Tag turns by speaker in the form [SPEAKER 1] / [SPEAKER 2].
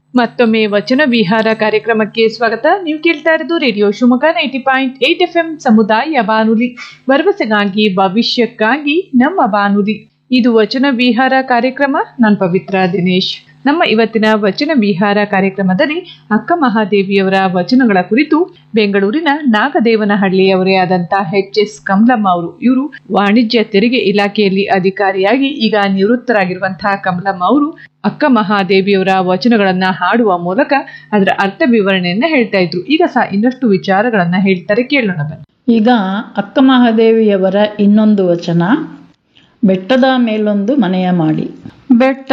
[SPEAKER 1] ಮತ್ತೊಮ್ಮೆ ವಚನ ವಿಹಾರ ಕಾರ್ಯಕ್ರಮಕ್ಕೆ ಸ್ವಾಗತ ನೀವು ಕೇಳ್ತಾ ಇರೋದು radio Shivamogga ninety point eight F M ಸಮುದಾಯ ಬಾನುಲಿ ಭರವಸೆಗಾಗಿ ಭವಿಷ್ಯಕ್ಕಾಗಿ ನಮ್ಮ ಬಾನುಲಿ ಇದು ವಚನ ವಿಹಾರ ಕಾರ್ಯಕ್ರಮ ನಾನು ಪವಿತ್ರ ದಿನೇಶ್ ನಮ್ಮ ಇವತ್ತಿನ ವಚನ ವಿಹಾರ ಕಾರ್ಯಕ್ರಮದಲ್ಲಿ ಅಕ್ಕ ಮಹಾದೇವಿಯವರ ವಚನಗಳ ಕುರಿತು ಬೆಂಗಳೂರಿನ ನಾಗದೇವನಹಳ್ಳಿಯವರೇ ಆದಂತಹ ಎಚ್ ಎಸ್ ಕಮಲಮ್ಮ ಅವರು ಇವರು ವಾಣಿಜ್ಯ ತೆರಿಗೆ ಇಲಾಖೆಯಲ್ಲಿ ಅಧಿಕಾರಿಯಾಗಿ ಈಗ ನಿವೃತ್ತರಾಗಿರುವಂತಹ ಕಮಲಮ್ಮ ಅವರು ಅಕ್ಕ ಮಹಾದೇವಿಯವರ ವಚನಗಳನ್ನ ಹಾಡುವ ಮೂಲಕ ಅದರ ಅರ್ಥ ವಿವರಣೆಯನ್ನ ಹೇಳ್ತಾ ಇದ್ರು ಈಗ ಸಹ ಇನ್ನಷ್ಟು ವಿಚಾರಗಳನ್ನ ಹೇಳ್ತಾರೆ ಕೇಳೋಣ ಬನ್ನಿ
[SPEAKER 2] ಈಗ ಅಕ್ಕ ಮಹಾದೇವಿಯವರ ಇನ್ನೊಂದು ವಚನ ಬೆಟ್ಟದ ಮೇಲೊಂದು ಮನೆಯ ಮಾಡಿ ಬೆಟ್ಟ